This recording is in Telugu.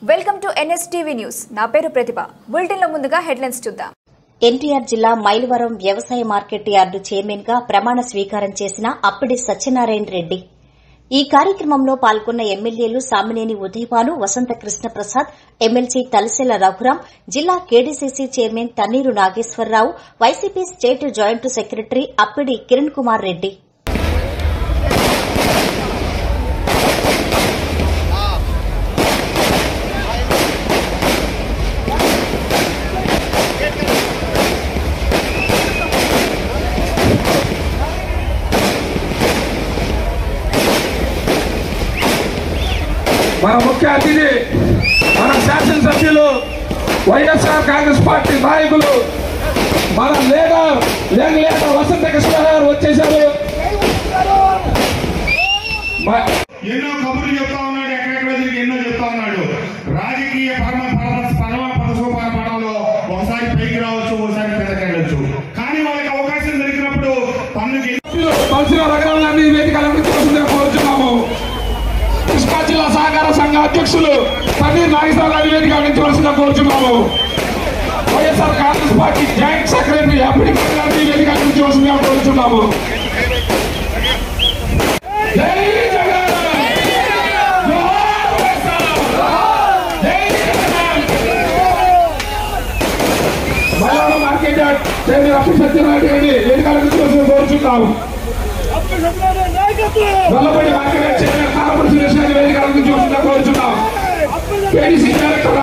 వెల్కమ్ టు ఎన్ఎస్టీవీ న్యూస్ నా పేరు ప్రతిభ బులెటిన్లో ముందుగా హెడ్లైన్స్ చూద్దాం ఎన్టీఆర్ జిల్లా మైలవరం వ్యవసాయ మార్కెట్ యార్డు చైర్మన్ గా ప్రమాణ స్వీకారం చేసిన అప్పిడి సత్యనారాయణ రెడ్డి ఈ కార్యక్రమంలో పాల్గొన్న ఎమ్మెల్యేలు సామినేని ఉదయభాను వసంత కృష్ణప్రసాద్ ఎమ్మెల్సీ తలసెల రఘురాం జిల్లా KDCC chairman Tanneeru Nageswararao YCP state joint secretary Appidi Kiran Kumar Reddy మన ముఖ్య అతిథి మన శాసనసభ్యులు వైఎస్ఆర్ కాంగ్రెస్ పార్టీ నాయకులు మన leader young leader Vasantha Krishna గారు వచ్చేసారు మ- ఎన్నో కబుర్లు చెప్తా ఉన్నాడు ఎక్కడెక్కడ తిరిగి ఎన్నో చెప్తా ఉన్నాడు రాజకీయ పరమ పరమ పరమ పరసోపాన పడంలో ఒకసారి పైకి రావచ్చు ఒకసారి కిందకి వెళ్ళొచ్చు కానీ వాళ్ళకి అవకాశం దొరికినప్పుడు పన్నుకి కలిసిన రకాలన్నీ వేదికలను చూసిందే కోరుచున్నాము కృష్ణా జిల్లా సహకార సంఘ అధ్యక్షులు పన్నీర్ నాగేశ్వర గారి వేదిక అందించవలసిందిగా కోరుచున్నాము YSR Congress party joint secretary Appidi గారిని వేదిక అందించవలసిందిగా కోరుచున్నాము జై జగన్ జోహార్ వైఎస్ఆర్! జై Jagan! Malayala market yard chairman Appati Satyanarayana గారిని వేదిక అందించవలసిందిగా కోరుచున్నాము నల్లబడి మార్కెట్ చైర్మన్ కారపడి సురేష్ గారి వేదిక అందించవలసిందిగా కోరుచున్నాం కేడీసీ డైరెక్టర్